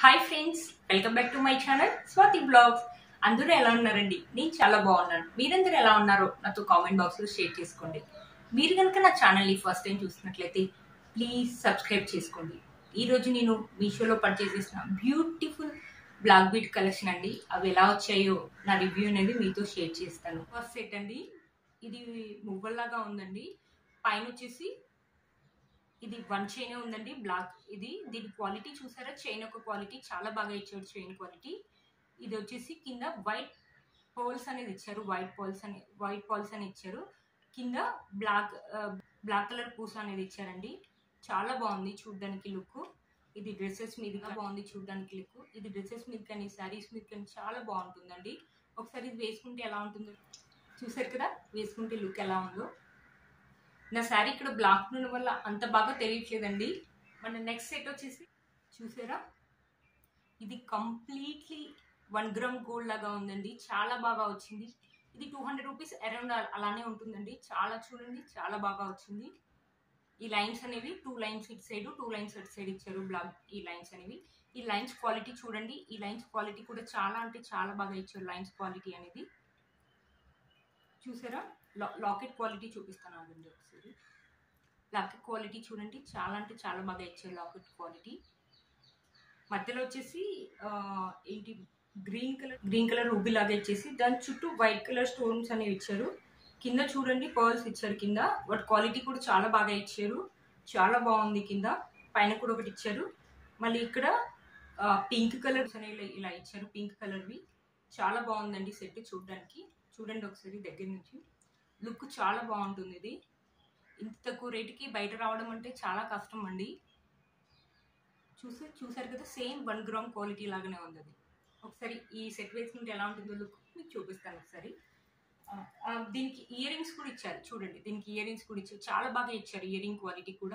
hi friends welcome back to my channel Swathi blogs అందరూ ఎలా ఉన్నారండి నేను చాలా బాగున్నాను మీరందరూ ఎలా ఉన్నారో నాతో కామెంట్ బాక్స్లో షేర్ చేసుకోండి మీరు కనుక నా ఛానల్ని ఫస్ట్ టైం చూసినట్లయితే ప్లీజ్ సబ్స్క్రైబ్ చేసుకోండి ఈ రోజు నేను మీషోలో పర్చేస్ చేసిన బ్యూటిఫుల్ బ్లాక్ బీట్ కలెక్షన్ అండి అవి ఎలా వచ్చాయో నా రివ్యూ అనేది మీతో షేర్ చేస్తాను ఫస్ట్ సెట్ అండి ఇది మువ్వల్లాగా ఉందండి పైన వచ్చేసి ఇది వన్ చైన్ ఉందండి బ్లాక్ ఇది దీని క్వాలిటీ చూసారా చైన్ ఒక క్వాలిటీ చాలా బాగా ఇచ్చాడు చైన్ క్వాలిటీ ఇది వచ్చేసి కింద వైట్ పోల్స్ అనేది ఇచ్చారు వైట్ పోల్స్ అని వైట్ పోల్స్ అని ఇచ్చారు కింద బ్లాక్ బ్లాక్ కలర్ పూస అనేది ఇచ్చారండి చాలా బాగుంది చూడడానికి లుక్ ఇది డ్రెస్సెస్ మీదగా బాగుంది చూడడానికి లుక్ ఇది డ్రెస్సెస్ మీద కానీ శారీస్ మీద కానీ చాలా బాగుంటుందండి ఒకసారి ఇది వేసుకుంటే ఎలా ఉంటుందో చూసారు కదా వేసుకుంటే లుక్ ఎలా ఉందో నా శారీ ఇక్కడ బ్లాక్ ఉండడం వల్ల అంత బాగా తెలియట్లేదండి మన నెక్స్ట్ సెట్ వచ్చేసి చూసారా ఇది కంప్లీట్లీ వన్ గ్రామ్ గోల్డ్ లాగా ఉందండి చాలా బాగా వచ్చింది ఇది టూ హండ్రెడ్ రూపీస్ అరౌండ్ అలానే ఉంటుందండి చాలా చూడండి చాలా బాగా వచ్చింది ఈ లైన్స్ అనేవి టూ లైన్స్ ఇటు సైడ్ టూ లైన్స్ అటు సైడ్ ఇచ్చారు బ్లాక్ ఈ లైన్స్ అనేవి ఈ లైన్స్ క్వాలిటీ చూడండి ఈ లైన్స్ క్వాలిటీ కూడా చాలా అంటే చాలా బాగా ఇచ్చారు లైన్స్ క్వాలిటీ అనేది చూసారా లా లాకెట్ క్వాలిటీ చూపిస్తాను ఆగండి ఒకసారి లాకెట్ క్వాలిటీ చూడండి చాలా అంటే చాలా బాగా ఇచ్చారు లాకెట్ క్వాలిటీ మధ్యలో వచ్చేసి ఆ, ఏంటి green colour green colour ruby లాగా ఇచ్చేసి దాని చుట్టూ వైట్ కలర్ స్టోన్స్ అనేవి ఇచ్చారు కింద చూడండి పర్ల్స్ ఇచ్చారు కింద వాటి క్వాలిటీ కూడా చాలా బాగా ఇచ్చారు చాలా బాగుంది కింద పైన కూడా ఒకటి ఇచ్చారు మళ్ళీ ఇక్కడ పింక్ కలర్స్ అనేవి ఇలా- ఇలా ఇచ్చారు పింక్ కలర్వి చాలా బాగుందండి సెట్ చూడడానికి చూడండి ఒకసారి దగ్గర నుంచి లుక్ చాలా బాగుంటుంది ఇది ఇంత తక్కువ రేటుకి బయట రావడం అంటే చాలా కష్టం అండి చూసి చూసారు కదా సేమ్ వన్ గ్రామ్ క్వాలిటీ లాగానే ఉంది అది ఒకసారి ఈ సెట్ వేసుకుంటే ఎలా ఉంటుందో లుక్ మీకు చూపిస్తాను ఒకసారి ఆ, ఆ, దీనికి ఇయర్ రింగ్స్ కూడా ఇచ్చారు చూడండి దీనికి ఇయర్ రింగ్స్ కూడా ఇచ్చారు చాలా బాగా ఇచ్చారు ఇయర్ రింగ్ క్వాలిటీ కూడా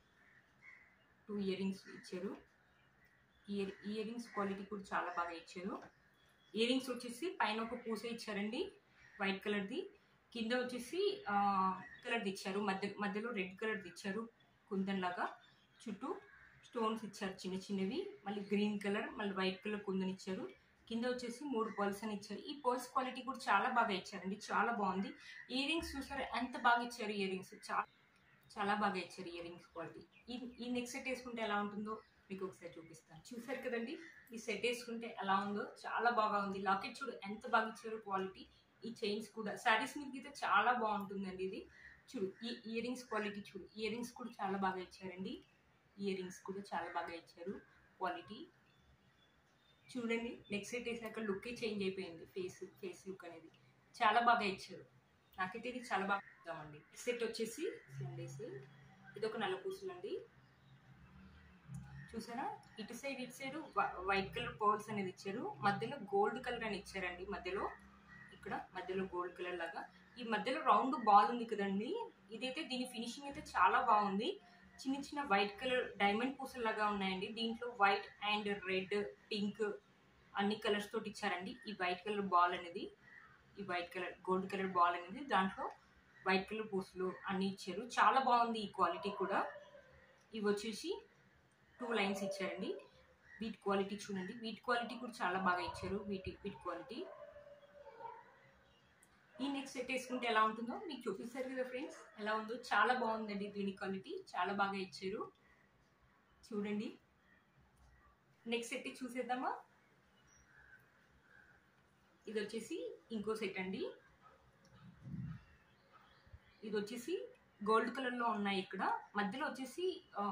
టూ ఇయర్ రింగ్స్ ఇచ్చారు ఇయర్ ఇయర్ రింగ్స్ క్వాలిటీ కూడా చాలా బాగా ఇచ్చారు ఇయర్ రింగ్స్ వచ్చేసి పైన ఒక పూస ఇచ్చారండి వైట్ కలర్ది కింద వచ్చేసి కలర్ది ఇచ్చారు మధ్య మధ్యలో రెడ్ కలర్ది ఇచ్చారు కుందన్ లాగా చుట్టూ స్టోన్స్ ఇచ్చారు చిన్న చిన్నవి మళ్ళీ గ్రీన్ కలర్ మళ్ళీ వైట్ కలర్ కుందన్ ఇచ్చారు కింద వచ్చేసి మూడు పర్ల్స్ అని ఇచ్చారు ఈ పర్ల్స్ క్వాలిటీ కూడా చాలా బాగా ఇచ్చారండి చాలా బాగుంది ఇయర్ రింగ్స్ చూసారు ఎంత బాగా ఇచ్చారు ఇయర్ రింగ్స్ చాలా చాలా బాగా ఇచ్చారు ఇయర్ రింగ్స్ క్వాలిటీ ఈ ఈ నెక్స్ట్ సెట్ వేసుకుంటే ఎలా ఉంటుందో మీకు ఒకసారి చూపిస్తాను చూసారు కదండి ఈ సెట్ వేసుకుంటే ఎలా ఉందో చాలా బాగా ఉంది లాకెట్ చూడు ఎంత బాగా ఇచ్చారు క్వాలిటీ ఈ చైన్స్ కూడా శారీస్ మీద అయితే చాలా బాగుంటుందండి ఇది చూడు ఈ ఇయర్ రింగ్స్ క్వాలిటీ చూడు ఇయర్ రింగ్స్ కూడా చాలా బాగా ఇచ్చారండి ఇయర్ రింగ్స్ కూడా చాలా బాగా ఇచ్చారు క్వాలిటీ చూడండి నెక్స్ట్ సెట్ వేసాక లుక్ చేంజ్ అయిపోయింది ఫేస్ ఫేస్ లుక్ అనేది చాలా బాగా ఇచ్చారు నాకైతే ఇది చాలా బాగా ఇద్దామండి సెట్ వచ్చేసి సండేస్ ఇది ఒక నల్ల పూసలు అండి చూసారా ఇటు సైడ్ ఇటు సైడ్ వైట్ కలర్ పర్ల్స్ అనేది ఇచ్చారు మధ్యలో గోల్డ్ కలర్ అని ఇచ్చారండి మధ్యలో ఇక్కడ మధ్యలో గోల్డ్ కలర్ లాగా ఈ మధ్యలో రౌండ్ బాల్ ఉంది కదండి ఇదైతే దీని ఫినిషింగ్ అయితే చాలా బాగుంది చిన్న చిన్న వైట్ కలర్ డైమండ్ పూసలు లాగా ఉన్నాయండి దీంట్లో వైట్ అండ్ రెడ్ పింక్ అన్ని కలర్స్ తోటి ఇచ్చారండి ఈ వైట్ కలర్ బాల్ అనేది ఈ white colour gold colour ball అనేది దాంట్లో వైట్ కలర్ పూసలు అన్ని ఇచ్చారు చాలా బాగుంది ఈ క్వాలిటీ కూడా ఇవి వచ్చేసి టూ లైన్స్ ఇచ్చారండి వీటి క్వాలిటీ చూడండి వీటి క్వాలిటీ కూడా చాలా బాగా ఇచ్చారు వీటి వీటి క్వాలిటీ ఈ నెక్స్ట్ సెట్ వేసుకుంటే ఎలా ఉంటుందో మీకు చూపిస్తారు కదా ఫ్రెండ్స్ ఎలా ఉందో చాలా బాగుందండి దీని క్వాలిటీ చాలా బాగా ఇచ్చారు చూడండి నెక్స్ట్ సెట్ చూసేద్దామా ఇది వచ్చేసి ఇంకో సెట్ అండి ఇది వచ్చేసి గోల్డ్ కలర్లో ఉన్నాయి ఇక్కడ మధ్యలో వచ్చేసి ఆ,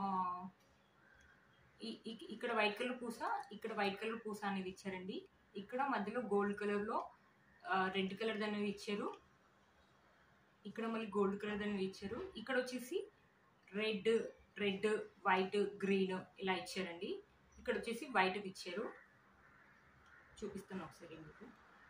ఈ- ఈ- ఇక్కడ వైట్ కలర్ పూస ఇక్కడ వైట్ కలర్ పూస అనేది ఇచ్చారండి ఇక్కడ మధ్యలో గోల్డ్ కలర్లో రెడ్ కలర్ అనేది ఇచ్చారు ఇక్కడ మళ్ళీ గోల్డ్ కలర్ అనేది ఇచ్చారు ఇక్కడ వచ్చేసి రెడ్ రెడ్ వైట్ గ్రీన్ ఇలా ఇచ్చారండి ఇక్కడ వచ్చేసి వైట్ ఇచ్చారు చూపిస్తాను ఒకసారి మీకు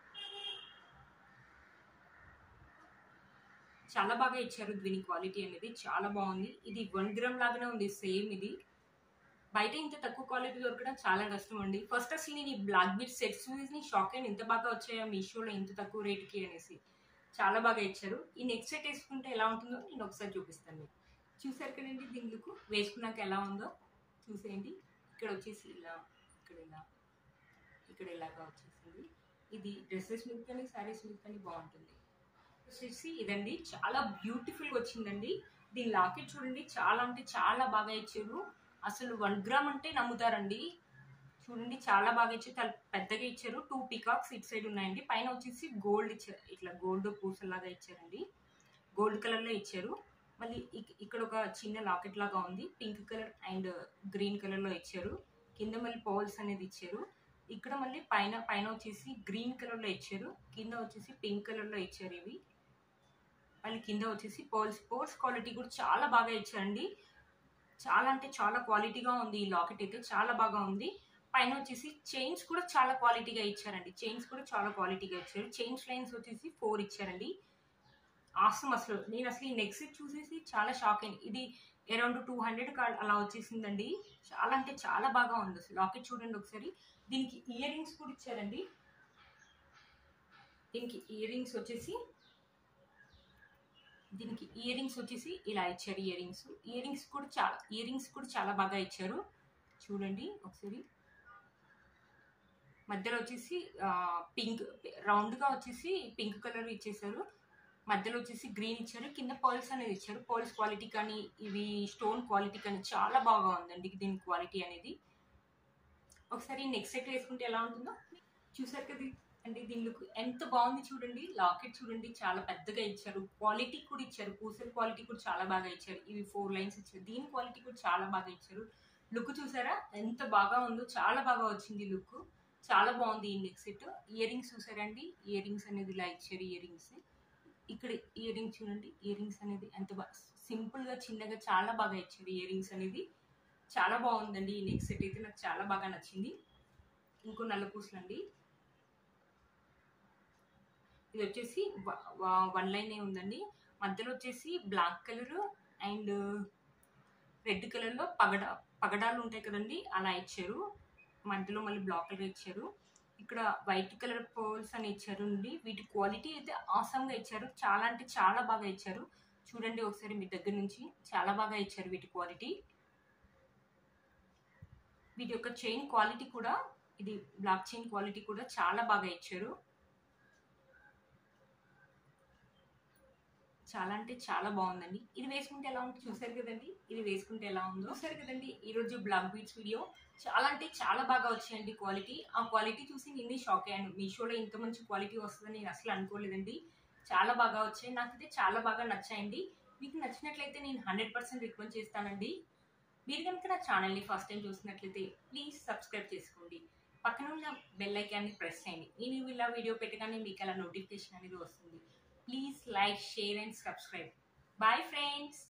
చాలా బాగా ఇచ్చారు దీని క్వాలిటీ అనేది చాలా బాగుంది ఇది వన్ గ్రామ్ లాగానే ఉంది సేమ్ ఇది బయట ఇంత తక్కువ క్వాలిటీ దొరకడం చాలా కష్టం అండి ఫస్ట్ అసలు నేను ఈ బ్లాక్ బీట్ సెట్స్ ని షాక్ అయిన ఇంత బాగా వచ్చాయా మీషోలో ఇంత తక్కువ రేటుకి అనేసి చాలా బాగా ఇచ్చారు ఈ నెక్స్ట్ సెట్ వేసుకుంటే ఎలా ఉంటుందో నేను ఒకసారి చూపిస్తాను మీకు చూసారు కదండి దీని లుక్ వేసుకున్నాక ఎలా ఉందో చూసేయండి ఇక్కడ వచ్చేసి ఇలా ఇక్కడ ఇలా ఇక్కడ ఇలాగా వచ్చేసింది ఇది డ్రెస్సెస్ మీద కానీ శారీస్ మీద కానీ బాగుంటుంది వచ్చేసి ఇదండి చాలా బ్యూటిఫుల్గా వచ్చిందండి దీని లాకెట్ చూడండి చాలా అంటే చాలా బాగా ఇచ్చారు అసలు వన్ గ్రామ్ అంటే నమ్ముతారండి చూడండి చాలా బాగా ఇచ్చారు చాలా పెద్దగా ఇచ్చారు టూ పికాక్స్ ఇటు సైడ్ ఉన్నాయండి పైన వచ్చేసి గోల్డ్ ఇచ్చారు ఇట్లా గోల్డ్ పూసలాగా ఇచ్చారండి గోల్డ్ కలర్లో ఇచ్చారు మళ్ళీ ఇక్- ఇక్కడ ఒక చిన్న లాకెట్ లాగా ఉంది పింక్ కలర్ అండ్ గ్రీన్ కలర్లో ఇచ్చారు కింద మళ్ళీ పౌల్స్ అనేది ఇచ్చారు ఇక్కడ మళ్ళీ పైన పైన వచ్చేసి గ్రీన్ కలర్లో ఇచ్చారు కింద వచ్చేసి పింక్ కలర్లో ఇచ్చారు ఇవి మళ్ళీ కింద వచ్చేసి పర్ల్స్ పర్ల్స్ క్వాలిటీ కూడా చాలా బాగా ఇచ్చారండి చాలా అంటే చాలా క్వాలిటీగా ఉంది ఈ లాకెట్ అయితే చాలా బాగా ఉంది పైన వచ్చేసి చైన్స్ కూడా చాలా క్వాలిటీగా ఇచ్చారండి చైన్స్ కూడా చాలా క్వాలిటీగా ఇచ్చారు చైన్స్ లైన్స్ వచ్చేసి ఫోర్ ఇచ్చారండి ఆసమ్ అసలు నేను అసలు ఈ నెక్ సెట్ చూసేసి చాలా షాక్ అయింది ఇది అరౌండ్ టూ హండ్రెడ్ కార్డ్ అలా వచ్చేసిందండి చాలా అంటే చాలా బాగా ఉంది అసలు లాకెట్ చూడండి ఒకసారి దీనికి ఇయర్ రింగ్స్ కూడా ఇచ్చారండి దీనికి ఇయర్ రింగ్స్ వచ్చేసి దీనికి ఇయర్ రింగ్స్ వచ్చేసి ఇలా ఇచ్చారు ఇయర్ రింగ్స్ ఇయర్ రింగ్స్ కూడా చాలా ఇయర్ రింగ్స్ కూడా చాలా బాగా ఇచ్చారు చూడండి ఒకసారి మధ్యలో వచ్చేసి పింక్ రౌండ్గా వచ్చేసి పింక్ కలర్ ఇచ్చేసారు మధ్యలో వచ్చేసి గ్రీన్ ఇచ్చారు కింద పర్ల్స్ అనేది ఇచ్చారు పర్ల్స్ క్వాలిటీ కానీ ఇవి స్టోన్ క్వాలిటీ కానీ చాలా బాగా ఉందండి దీని క్వాలిటీ అనేది ఒకసారి నెక్స్ట్ సెట్ వేసుకుంటే ఎలా ఉంటుందో చూసారు కదా అంటే దీని లుక్ ఎంత బాగుంది చూడండి లాకెట్ చూడండి చాలా పెద్దగా ఇచ్చారు క్వాలిటీ కూడా ఇచ్చారు పూసల క్వాలిటీ కూడా చాలా బాగా ఇచ్చారు ఇవి ఫోర్ లైన్స్ ఇచ్చారు దీని క్వాలిటీ కూడా చాలా బాగా ఇచ్చారు లుక్ చూసారా ఎంత బాగా ఉందో చాలా బాగా వచ్చింది లుక్ చాలా బాగుంది ఈ నెక్ సెట్ ఇయర్ రింగ్స్ చూసారండి ఇయర్ రింగ్స్ అనేది ఇలా ఇచ్చారు ఇయర్ రింగ్స్ ఇక్కడ ఇయర్ రింగ్స్ చూడండి ఇయర్ రింగ్స్ అనేది ఎంత బాగా సింపుల్ గా చిన్నగా చాలా బాగా ఇచ్చారు ఇయర్ రింగ్స్ అనేది చాలా బాగుందండి ఈ నెక్ సెట్ అయితే నాకు చాలా బాగా నచ్చింది ఇంకో నల్ల పూసలు అండి ఇది వచ్చేసి వన్ లైన్ ఉందండి మధ్యలో వచ్చేసి బ్లాక్ కలర్ అండ్ రెడ్ కలర్లో పగడ పగడాలు ఉంటాయి కదండి అలా ఇచ్చారు మధ్యలో మళ్ళీ బ్లాక్ కలర్ ఇచ్చారు ఇక్కడ వైట్ కలర్ పర్ల్స్ అని ఇచ్చారు అండి వీటి క్వాలిటీ అయితే ఆసంగా ఇచ్చారు చాలా అంటే చాలా బాగా ఇచ్చారు చూడండి ఒకసారి మీ దగ్గర నుంచి చాలా బాగా ఇచ్చారు వీటి క్వాలిటీ వీటి యొక్క చైన్ క్వాలిటీ కూడా ఇది బ్లాక్ చైన్ క్వాలిటీ కూడా చాలా బాగా ఇచ్చారు చాలా అంటే చాలా బాగుందండి ఇది వేసుకుంటే ఎలా ఉంటుంది చూసారు కదండి ఇది వేసుకుంటే ఎలా ఉందో చూసారు కదండి ఈ రోజు బ్లాక్ బీట్స్ వీడియో చాలా అంటే చాలా బాగా వచ్చాయండి క్వాలిటీ ఆ క్వాలిటీ చూసి నేనే షాక్ అయ్యాను మీషోలో ఇంత మంచి క్వాలిటీ వస్తుందని నేను అసలు అనుకోలేదండి చాలా బాగా వచ్చాయి నాకైతే చాలా బాగా నచ్చాయండి మీకు నచ్చినట్లయితే నేను హండ్రెడ్ పర్సెంట్ రికమెండ్ చేస్తానండి మీరు కనుక నా ఛానల్ని ఫస్ట్ టైం చూసినట్లయితే ప్లీజ్ సబ్స్క్రైబ్ చేసుకోండి పక్కన ఉన్న బెల్ ఐకాన్ని ప్రెస్ చేయండి నేను ఇలా వీడియో పెట్టగానే మీకు అలా నోటిఫికేషన్ అనేది వస్తుంది please like share and subscribe bye friends